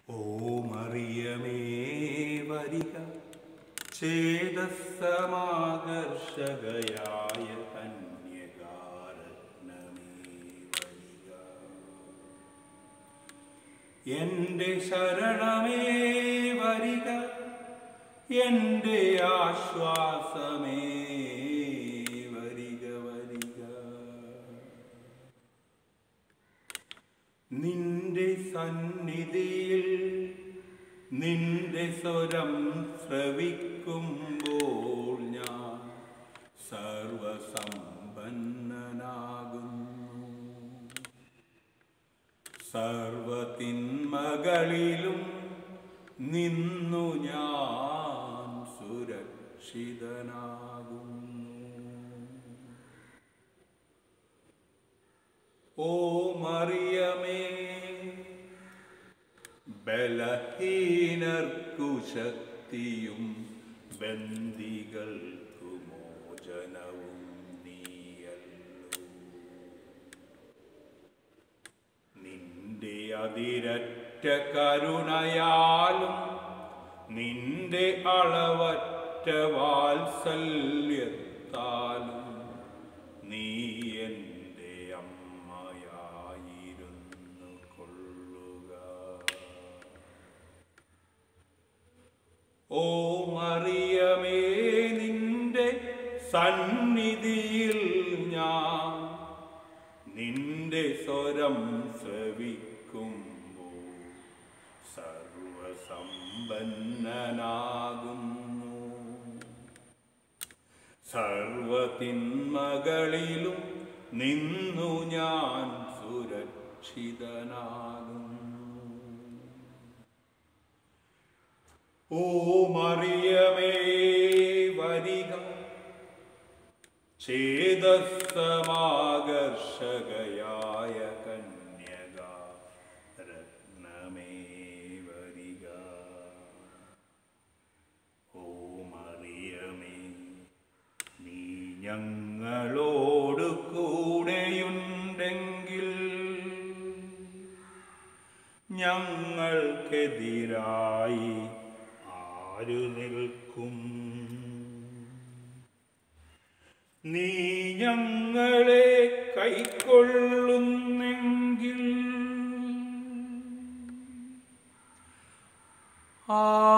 ഓ മറിയമേ വരിക ചേതസ്സമാകർഷകയായ കന്യകാരത്നമേ വരിക എന്റെ ശരണമേ വരിക എന്റെ ആശ്വാസമേ വരിക വരിക നിന്റെ സന്നിധിയിൽ നിന്റെ സ്വരം ശ്രവിക്കുമ്പോൾ ഞാൻ സർവസമ്പന്നനാകുന്നു സർവതിന്മകളിലും നിന്നു ഞാൻ സുരക്ഷിതനാകുന്നു ഓ മറിയമേ ബലഹീനർക്കു ശക്തിയും ബന്ദികൾക്കു മോചനവും നീയല്ലോ നിന്റെ അതിരറ്റ കരുണയാലും നിന്റെ അളവറ്റ വാത്സല്യത്താലും നീ എൻ്റെ അമ്മയായിരുന്നു കൊള്ളുക ഓ മറിയമേ നിന്റെ സന്നിധിയിൽ ഞാൻ നിന്റെ സ്വരം ശ്രവിക്കുമ്പോൾ സർവസമ്പന്നനാകുന്നു സർവതിന്മകളിലും നിന്നു ഞാൻ സുരക്ഷിതനാകുന്നു ഓ മറിയമേ വരിക ചേതസ്സമാകർഷകയായ കന്യക രത്നമേ വരിക ഓ മറിയമേ നീ ഞങ്ങളോട് കൂടെയുണ്ടെങ്കിൽ ഞങ്ങൾക്കെതിരായി ആരു നിൽക്കും നീ ഞങ്ങളെ കൈക്കൊള്ളുന്നെങ്കിൽ